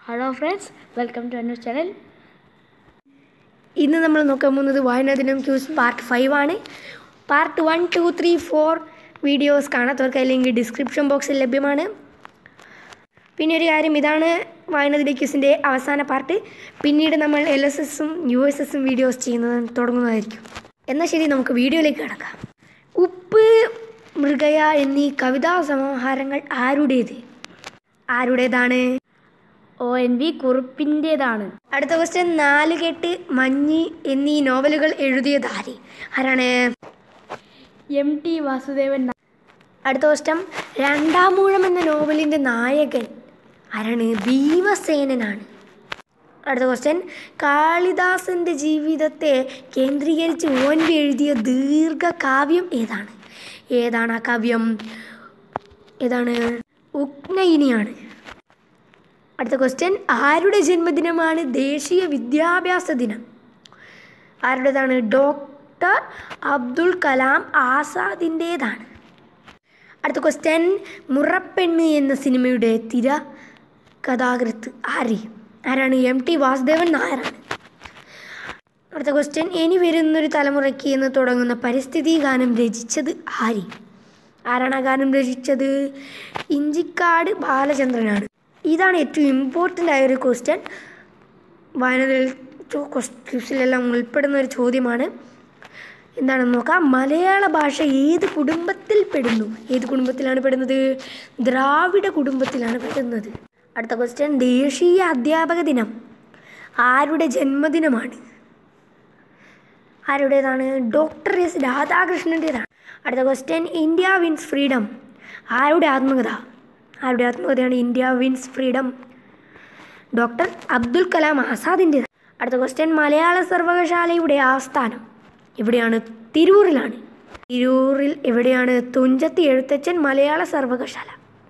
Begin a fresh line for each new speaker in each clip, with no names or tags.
hello friends welcome to a new channel
ഇന്ന് നമ്മൾ നോക്കാൻ പോകുന്നത് വായനാ ദിനം ക്യൂസ് പാർട്ട് ഫൈവ് ആണ് part one two three four videos കാണാത്തവർക്ക് അല്ലെങ്കിൽ ഡിസ്ക്രിപ്ഷൻ ബോക്സിൽ ലഭ്യമാണ് പിന്നെ ഒരു കാര്യം ഇതാണ് വായനാ ദിന ക്യൂസിൻ്റെ അവസാന പാർട്ട് പിന്നീട് നമ്മൾ എൽ എസ് എസും യു എസ് എസും വീഡിയോസ് ചെയ്യുന്നത് തുടങ്ങുന്നതായിരിക്കും എന്നാൽ ശരി നമുക്ക് വീഡിയോയിലേക്ക് കിടക്കാം ഉപ്പ് മൃഗയ എന്നീ കവിതാ സമാഹാരങ്ങൾ ആരുടേത് ആരുടേതാണ്
ഒ എൻ വി കുറുപ്പിൻ്റേതാണ്
അടുത്ത ക്വസ്റ്റ്യൻ നാലുകെട്ട് മഞ്ഞ് എന്നീ നോവലുകൾ എഴുതിയത് ആര് ആരാണ്
എം ടി വാസുദേവൻ നാ-
അടുത്ത ക്വസ്റ്റ്യൻ രണ്ടാമൂഴം എന്ന നോവലിൻ്റെ നായകൻ ആരാണ് ഭീമസേനനാണ് അടുത്ത ക്വസ്റ്റ്യൻ കാളിദാസന്റെ ജീവിതത്തെ കേന്ദ്രീകരിച്ച് ഓൻ വി എഴുതിയ ദീർഘകാവ്യം ഏതാണ് ഏതാണ് ആ കാവ്യം ഏതാണ് ഉഗ്നയിനിയാണ് അടുത്ത ക്വസ്റ്റ്യൻ ആരുടെ ജന്മദിനമാണ് ദേശീയ വിദ്യാഭ്യാസ ദിനം ആരുടേതാണ് ഡോക്ടർ അബ്ദുൽ കലാം ആസാദിൻ്റേതാണ് അടുത്ത ക്വസ്റ്റ്യൻ മുറപ്പെണ്ണ് എന്ന സിനിമയുടെ തിര കഥാകൃത്ത് ആര് ആരാണ് എം ടി വാസുദേവൻ നായരാണ് അടുത്ത ക്വസ്റ്റ്യൻ ഇനി വരുന്നൊരു തലമുറയ്ക്ക് എന്ന് തുടങ്ങുന്ന പരിസ്ഥിതി ഗാനം രചിച്ചത് ആര് ആരാണ് ആ ഗാനം രചിച്ചത് ഇഞ്ചിക്കാട് ബാലചന്ദ്രനാണ് ഇതാണ് ഏറ്റവും ഇമ്പോർട്ടൻ്റ് ആയ ഒരു ക്വസ്റ്റ്യൻ വായനയിൽ ക്വസ്റ്റ്യൻസിലെല്ലാം ഉൾപ്പെടുന്ന ഒരു ചോദ്യമാണ് എന്താണെന്ന് നോക്കാം മലയാള ഭാഷ ഏത് കുടുംബത്തിൽ പെടുന്നു ഏത് കുടുംബത്തിലാണ് പെടുന്നത് ദ്രാവിഡ കുടുംബത്തിലാണ് പെടുന്നത് അടുത്ത ക്വസ്റ്റ്യൻ ദേശീയ അധ്യാപക ദിനം ആരുടെ ജന്മദിനമാണ് ആരുടേതാണ് ഡോക്ടർ എസ് രാധാകൃഷ്ണൻ്റേതാണ് അടുത്ത ക്വസ്റ്റ്യൻ ഇന്ത്യ വിൻസ് ഫ്രീഡം ആരുടെ ആത്മകഥ ആരുടെ ആത്മകഥയാണ് India wins freedom doctor Abdul Kalam ആസാദിൻ്റേത് അടുത്ത ക്വസ്റ്റ്യൻ മലയാള സർവകലാശാലയുടെ ആസ്ഥാനം എവിടെയാണ് തിരൂരിലാണ് തിരൂരിൽ എവിടെയാണ് തുഞ്ചത്ത് എഴുത്തച്ഛൻ മലയാള സർവകലാശാല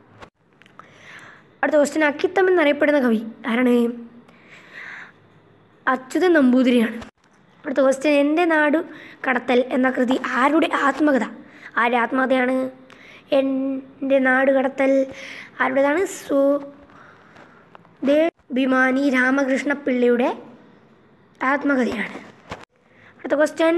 അടുത്ത ക്വസ്റ്റ്യൻ അക്കിത്തം എന്നറിയപ്പെടുന്ന കവി ആരാണ് അച്യുതൻ നമ്പൂതിരിയാണ് അടുത്ത ക്വസ്റ്റ്യൻ എൻ്റെ നാടു കടത്തൽ എന്ന കൃതി ആരുടെ ആത്മകഥ ആരുടെ ആത്മകഥയാണ് എൻ്റെ നാട് കടത്തൽ ആരുടേതാണ് സു ഭിമാനി രാമകൃഷ്ണ പിള്ളയുടെ ആത്മകഥയാണ് അടുത്ത ക്വസ്റ്റ്യൻ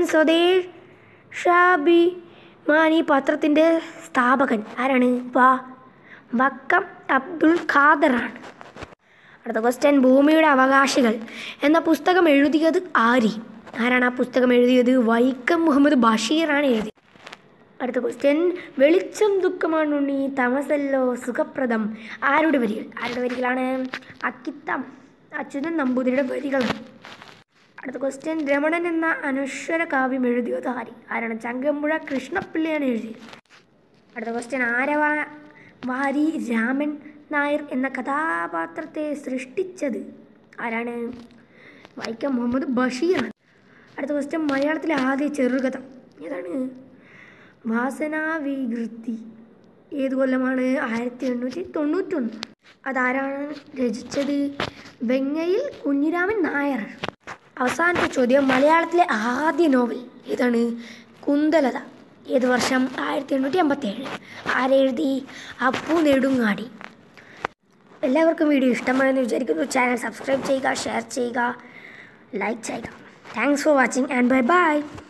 സ്വദേശാഭിമാനി പത്രത്തിൻ്റെ സ്ഥാപകൻ ആരാണ് വാ വക്കം അബ്ദുൾ ഖാദറാണ് അടുത്ത ക്വസ്റ്റ്യൻ ഭൂമിയുടെ അവകാശികൾ എന്ന പുസ്തകം എഴുതിയത് ആരി ആരാണ് ആ പുസ്തകം എഴുതിയത് വൈക്കം മുഹമ്മദ് ബഷീറാണ് എഴുതിയത് അടുത്ത ക്വസ്റ്റ്യൻ വെളിച്ചം ദുഃഖമാണുണ്ണി തമസല്ലോ സുഖപ്രദം ആരുടെ വരികൾ ആരുടെ വരികളാണ് അക്കിത്തം അച്യുതൻ നമ്പൂതിരിയുടെ വരികളാണ് അടുത്ത ക്വസ്റ്റ്യൻ രമണൻ എന്ന അനശ്വര കാവ്യം എഴുതിയത് ആര് ആരാണ് ചങ്കമ്പുഴ കൃഷ്ണപ്പിള്ളിയാണ് എഴുതിയത് അടുത്ത ക്വസ്റ്റ്യൻ ആരവാ വാരി രാമൻ നായർ എന്ന കഥാപാത്രത്തെ സൃഷ്ടിച്ചത് ആരാണ് വൈക്കം മുഹമ്മദ് ബഷീറാണ് അടുത്ത ക്വസ്റ്റ്യൻ മലയാളത്തിലെ ആദ്യ ചെറുകഥ ഏതാണ് വാസനാവികൃതി ഏത് കൊല്ലമാണ് ആയിരത്തി എണ്ണൂറ്റി തൊണ്ണൂറ്റൊന്ന് അതാരാണ് രചിച്ചത് വെങ്ങയിൽ കുഞ്ഞിരാമൻ നായർ അവസാനത്തെ ചോദ്യം മലയാളത്തിലെ ആദ്യ നോവൽ ഏതാണ് കുന്തലത ഏത് വർഷം ആയിരത്തി എണ്ണൂറ്റി അമ്പത്തി ഏഴ് ആരെഴുതി അപ്പു നെടുങ്ങാടി എല്ലാവർക്കും വീഡിയോ ഇഷ്ടമായെന്ന് വിചാരിക്കുന്നു ചാനൽ സബ്സ്ക്രൈബ് ചെയ്യുക ഷെയർ ചെയ്യുക ലൈക്ക് ചെയ്യുക thanks for watching and bye by